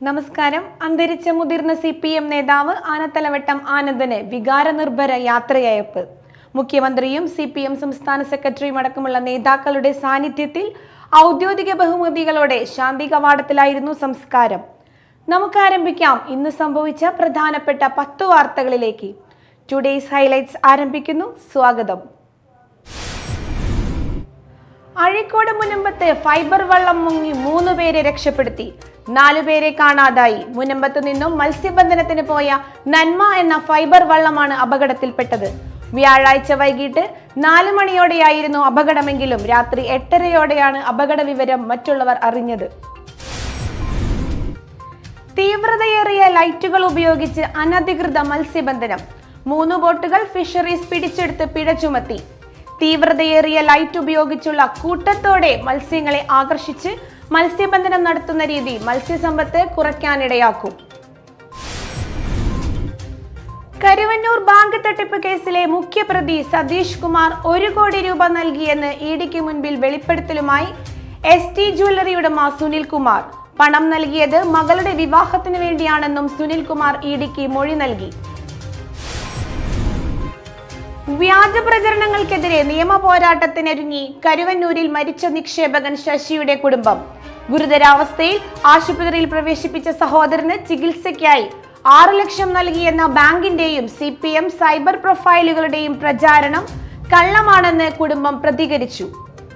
നമസ്കാരം അന്തരിച്ച മുതിർന്ന സി പി എം നേതാവ് ആനത്തലവട്ടം ആനന്ദന് വികാരനിർഭര യാത്രയയപ്പ് മുഖ്യമന്ത്രിയും സി പി എം സംസ്ഥാന സെക്രട്ടറിയും അടക്കമുള്ള നേതാക്കളുടെ സാന്നിധ്യത്തിൽ ഔദ്യോഗിക ബഹുമതികളോടെ ശാന്തി കവാടത്തിലായിരുന്നു സംസ്കാരം നമുക്ക് ആരംഭിക്കാം ഇന്ന് സംഭവിച്ച പ്രധാനപ്പെട്ട പത്ത് വാർത്തകളിലേക്ക് ടുഡേയ്സ് ഹൈലൈറ്റ്സ് ആരംഭിക്കുന്നു സ്വാഗതം അഴീക്കോട് മുനമ്പത്ത് ഫൈബർ വള്ളം മുങ്ങി മൂന്ന് പേരെ രക്ഷപ്പെടുത്തി നാലു പേരെ കാണാതായി മുനമ്പത്ത് നിന്നും മത്സ്യബന്ധനത്തിന് പോയ നന്മ എന്ന ഫൈബർ വള്ളമാണ് അപകടത്തിൽപ്പെട്ടത് വ്യാഴാഴ്ച വൈകിട്ട് നാല് മണിയോടെയായിരുന്നു അപകടമെങ്കിലും രാത്രി എട്ടരയോടെയാണ് അപകട വിവരം മറ്റുള്ളവർ അറിഞ്ഞത് തീവ്രതയേറിയ ലൈറ്റുകൾ ഉപയോഗിച്ച് അനധികൃത മത്സ്യബന്ധനം മൂന്ന് ബോട്ടുകൾ ഫിഷറീസ് പിടിച്ചെടുത്ത് പിഴ ചുമത്തി തീവ്രതയേറിയ ലൈറ്റ് ഉപയോഗിച്ചുള്ള കൂട്ടത്തോടെ മത്സ്യങ്ങളെ ആകർഷിച്ച് മത്സ്യബന്ധനം നടത്തുന്ന രീതി മത്സ്യസമ്പത്ത് കുറയ്ക്കാനിടയാക്കും കരുവന്നൂർ ബാങ്ക് തട്ടിപ്പ് കേസിലെ മുഖ്യപ്രതി സതീഷ് കുമാർ ഒരു കോടി രൂപ നൽകിയെന്ന് ഇ ഡിക്ക് മുൻപിൽ വെളിപ്പെടുത്തലുമായി എസ് ടി ജ്വല്ലറി ഉടമ സുനിൽ കുമാർ പണം നൽകിയത് മകളുടെ വിവാഹത്തിന് വേണ്ടിയാണെന്നും സുനിൽ കുമാർ ഇ ഡിക്ക് മൊഴി നൽകി വ്യാജ പ്രചരണങ്ങൾക്കെതിരെ നിയമ പോരാട്ടത്തിനൊരുങ്ങി കരുവന്നൂരിൽ മരിച്ച നിക്ഷേപകൻ ശശിയുടെ കുടുംബം ഗുരുതരാവസ്ഥയിൽ ആശുപത്രിയിൽ പ്രവേശിപ്പിച്ച സഹോദരന് ചികിത്സയ്ക്കായി ആറ് ലക്ഷം നൽകിയെന്ന ബാങ്കിന്റെയും സി പി എം സൈബർ പ്രൊഫൈലുകളുടെയും പ്രചാരണം കള്ളമാണെന്ന് കുടുംബം പ്രതികരിച്ചു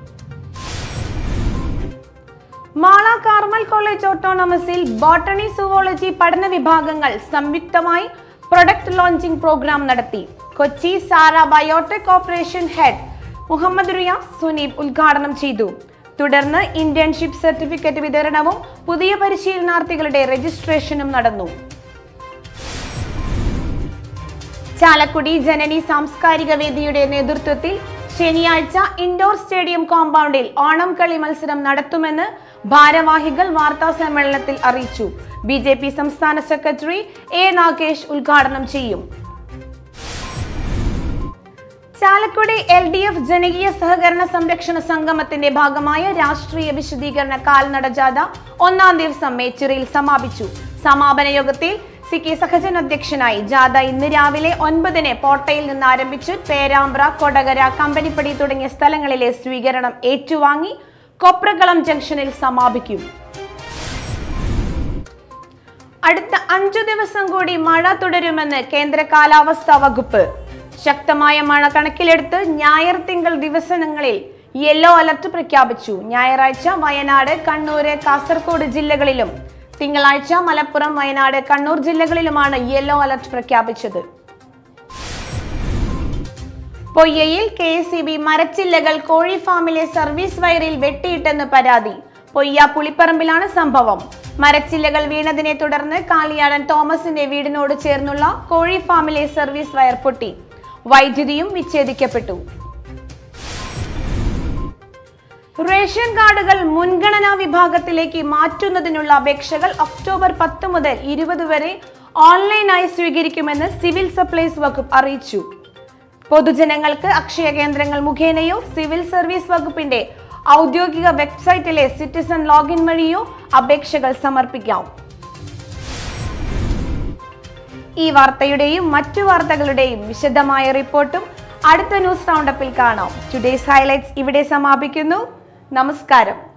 മാള കാർമൽ കോളേജ് ഓട്ടോണമസിൽ ബോട്ടണി സുവോളജി പഠന വിഭാഗങ്ങൾ സംയുക്തമായി പ്രൊഡക്റ്റ് ലോഞ്ചിംഗ് പ്രോഗ്രാം നടത്തി Kochi Sara biotech operation head Muhammad Riyas Suneeb ഉദ്ഘാടനം ചെയ്തു തുടർന്ന് ഇന്റേൺഷിപ്പ് സർട്ടിഫിക്കറ്റ് വിതരണവും പുതിയ പരിശീലനാർത്ഥികളുടെ രജിസ്ട്രേഷനും നടന്നു ചാലക്കുടി ജനനി സാംസ്കാരിക വേദിയുടെ നേതൃത്വത്തിൽ ശനിയാഴ്ച ഇൻഡോർ സ്റ്റേഡിയം കോമ്പൗണ്ടിൽ ഓണം കളി മത്സരം നടത്തുമെന്ന് ഭാരവാഹികൾ വാർത്താ സമ്മേളനത്തിൽ അറിയിച്ചു ബി ജെ പി സംസ്ഥാന സെക്രട്ടറി എ നാഗേഷ് ഉദ്ഘാടനം ചെയ്യും ചാലക്കുടി എൽ ഡി എഫ് ജനകീയ സഹകരണ സംരക്ഷണ സംഗമത്തിന്റെ ഭാഗമായ രാഷ്ട്രീയ വിശദീകരണ കാൽനട ജാഥ ഒന്നാം ദിവസം മേച്ചിറയിൽ സമാപിച്ചു സമാപന യോഗത്തിൽ സി കെ സഹജൻ അധ്യക്ഷനായി ജാഥ ഇന്ന് രാവിലെ ഒൻപതിന് പോട്ടയിൽ നിന്ന് ആരംഭിച്ച് പേരാമ്പ്ര കൊടകര കമ്പനിപ്പടി തുടങ്ങിയ സ്ഥലങ്ങളിലെ സ്വീകരണം ഏറ്റുവാങ്ങി കൊപ്രകളം ജംഗ്ഷനിൽ സമാപിക്കും അടുത്ത അഞ്ചു ദിവസം കൂടി മഴ തുടരുമെന്ന് കേന്ദ്ര കാലാവസ്ഥാ വകുപ്പ് ശക്തമായ മഴ കണക്കിലെടുത്ത് ഞായർ തിങ്കൾ ദിവസങ്ങളിൽ യെല്ലോ അലർട്ട് പ്രഖ്യാപിച്ചു ഞായറാഴ്ച വയനാട് കണ്ണൂര് കാസർഗോഡ് ജില്ലകളിലും തിങ്കളാഴ്ച മലപ്പുറം വയനാട് കണ്ണൂർ ജില്ലകളിലുമാണ് യെല്ലോ അലർട്ട് പ്രഖ്യാപിച്ചത് പൊയ്യയിൽ കെ എസ് ഇ ബി മരച്ചില്ലകൾ കോഴി ഫാമിലെ സർവീസ് വയറിൽ വെട്ടിയിട്ടെന്ന് പരാതി പൊയ്യ പുളിപ്പറമ്പിലാണ് സംഭവം മരച്ചില്ലകൾ വീണതിനെ തുടർന്ന് കാളിയാടൻ തോമസിന്റെ വീടിനോട് ചേർന്നുള്ള കോഴി ഫാമിലെ സർവീസ് വയർ പൊട്ടി വൈദ്യുതിയും വിച്ഛേദിക്കപ്പെട്ടു റേഷൻ കാർഡുകൾ മുൻഗണനാ വിഭാഗത്തിലേക്ക് മാറ്റുന്നതിനുള്ള അപേക്ഷകൾ ഒക്ടോബർ പത്ത് മുതൽ ഇരുപത് വരെ ഓൺലൈനായി സ്വീകരിക്കുമെന്ന് സിവിൽ സപ്ലൈസ് വകുപ്പ് അറിയിച്ചു പൊതുജനങ്ങൾക്ക് അക്ഷയ കേന്ദ്രങ്ങൾ മുഖേനയോ സിവിൽ സർവീസ് വകുപ്പിന്റെ ഔദ്യോഗിക വെബ്സൈറ്റിലെ സിറ്റിസൺ ലോഗിൻ വഴിയോ അപേക്ഷകൾ സമർപ്പിക്കാം ഈ വാർത്തയുടെയും മറ്റു വാർത്തകളുടെയും വിശദമായ റിപ്പോർട്ടും അടുത്ത ന്യൂസ് റൗണ്ടപ്പിൽ കാണാം ടുഡേസ് ഹൈലൈറ്റ്സ് ഇവിടെ സമാപിക്കുന്നു നമസ്കാരം